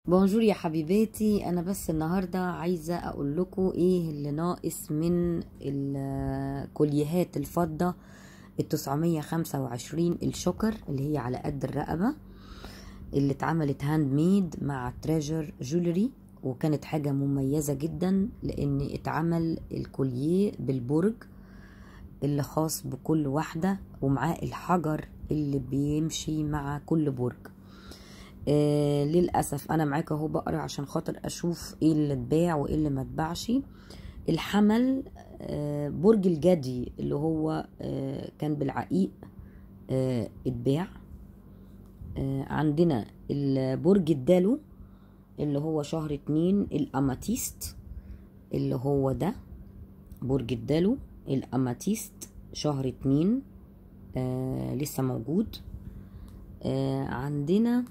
بونجور يا حبيباتي انا بس النهارده عايزه اقول لكم ايه اللي ناقص من الكوليهات الفضه ال 925 الشكر اللي هي على قد الرقبه اللي اتعملت هاند ميد مع تريجر جولري وكانت حاجه مميزه جدا لان اتعمل الكوليه بالبرج اللي خاص بكل واحده ومعاه الحجر اللي بيمشي مع كل برج آه للاسف انا معاك اهو بقرا عشان خاطر اشوف ايه اللي اتباع وايه اللي ما اتباعش الحمل آه برج الجدي اللي هو آه كان بالعقيق آه اتباع آه عندنا برج الدلو اللي هو شهر اتنين الاماتيست اللي هو ده برج الدلو الاماتيست شهر اتنين آه لسه موجود آه عندنا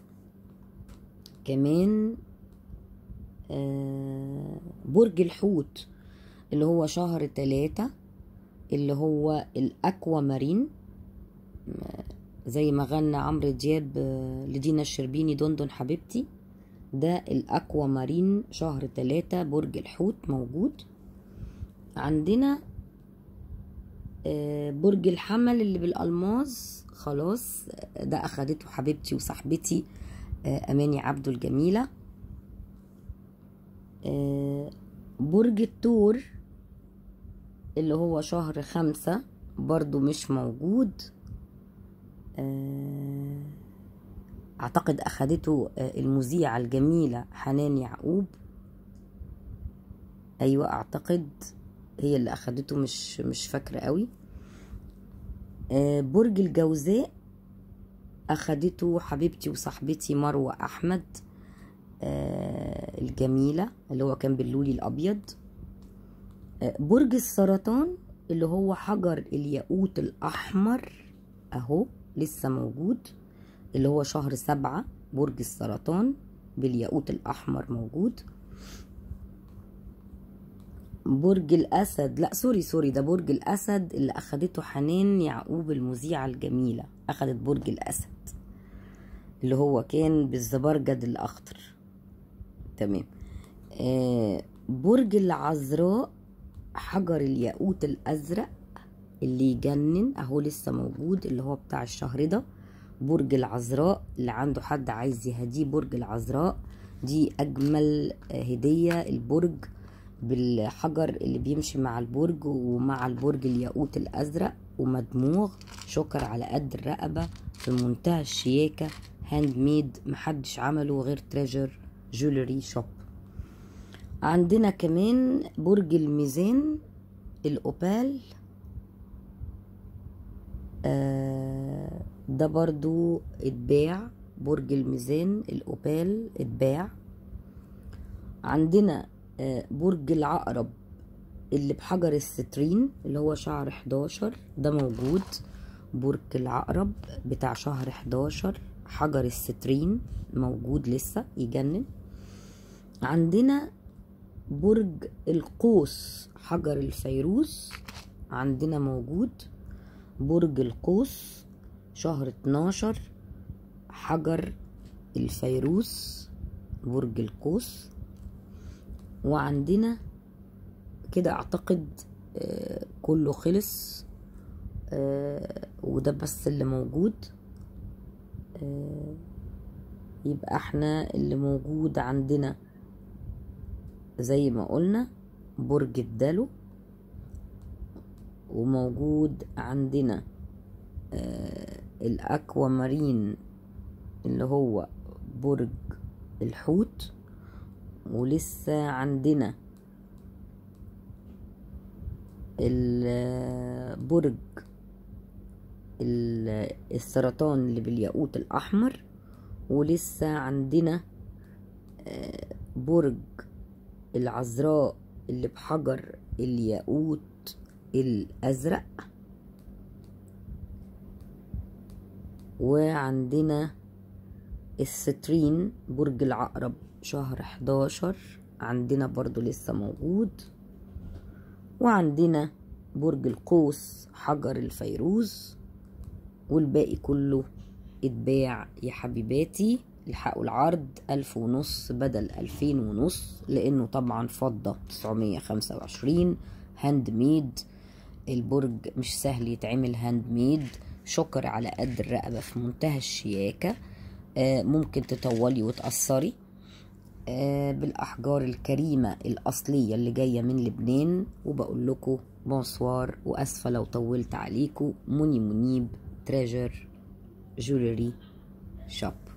كمان آه برج الحوت اللي هو شهر تلاتة اللي هو الأكوا مارين زي ما غنى عمرو دياب لدينا الشربيني دندن حبيبتي ده الأكوا مارين شهر تلاتة برج الحوت موجود عندنا آه برج الحمل اللي بالألماس خلاص ده أخدته حبيبتي وصاحبتي أماني عبده الجميلة برج التور اللي هو شهر خمسة برضو مش موجود أعتقد أخدته المذيعة الجميلة حنان يعقوب أيوة أعتقد هي اللي أخدته مش مش فاكرة قوي برج الجوزاء أخدته حبيبتي وصاحبتي مروة أحمد آه الجميلة اللي هو كان باللولي الأبيض آه برج السرطان اللي هو حجر الياقوت الأحمر أهو لسه موجود اللي هو شهر سبعة برج السرطان بالياقوت الأحمر موجود برج الأسد لا سوري سوري ده برج الأسد اللي أخدته حنان يعقوب المذيعة الجميلة أخدت برج الأسد اللي هو كان بالزبرجد الأخضر تمام آه برج العذراء حجر الياقوت الأزرق اللي يجنن أهو لسه موجود اللي هو بتاع الشهر ده برج العذراء اللي عنده حد عايز يهديه برج العذراء دي أجمل هدية البرج بالحجر اللي بيمشي مع البرج ومع البرج الياقوت الأزرق ومدموغ شكر على قد الرقبة في منتهى الشياكة هاند ميد محدش عمله غير تريجر جولري شوب عندنا كمان برج الميزان الأوبال آه ده برضو اتباع برج الميزان الأوبال اتباع عندنا آه برج العقرب اللي بحجر السترين اللي هو شهر 11 ده موجود برج العقرب بتاع شهر 11 حجر السترين موجود لسه يجنن عندنا برج القوس حجر الفيروز عندنا موجود برج القوس شهر 12 حجر الفيروز برج القوس وعندنا كده اعتقد آه كله خلص آه وده بس اللي موجود آه يبقى احنا اللي موجود عندنا زي ما قلنا برج الدلو وموجود عندنا آه الاكوا مارين اللي هو برج الحوت ولسه عندنا البرج السرطان اللي بالياقوت الأحمر ولسه عندنا برج العذراء اللي بحجر الياقوت الأزرق وعندنا السترين برج العقرب شهر 11 عندنا برضو لسه موجود وعندنا برج القوس حجر الفيروز والباقي كله اتباع يا حبيباتي الحقوا العرض ألف ونص بدل ألفين ونص لأنه طبعا فضة تسعمية خمسة وعشرين هاند ميد البرج مش سهل يتعمل هاند ميد شكر على قد الرقبة في منتهى الشياكة آه ممكن تطولي وتقصري آه بالأحجار الكريمة الأصلية اللي جاية من لبنان وبقول لكم بونسوار وأسفة لو طولت عليكم مني منيب تريجر جولري شوب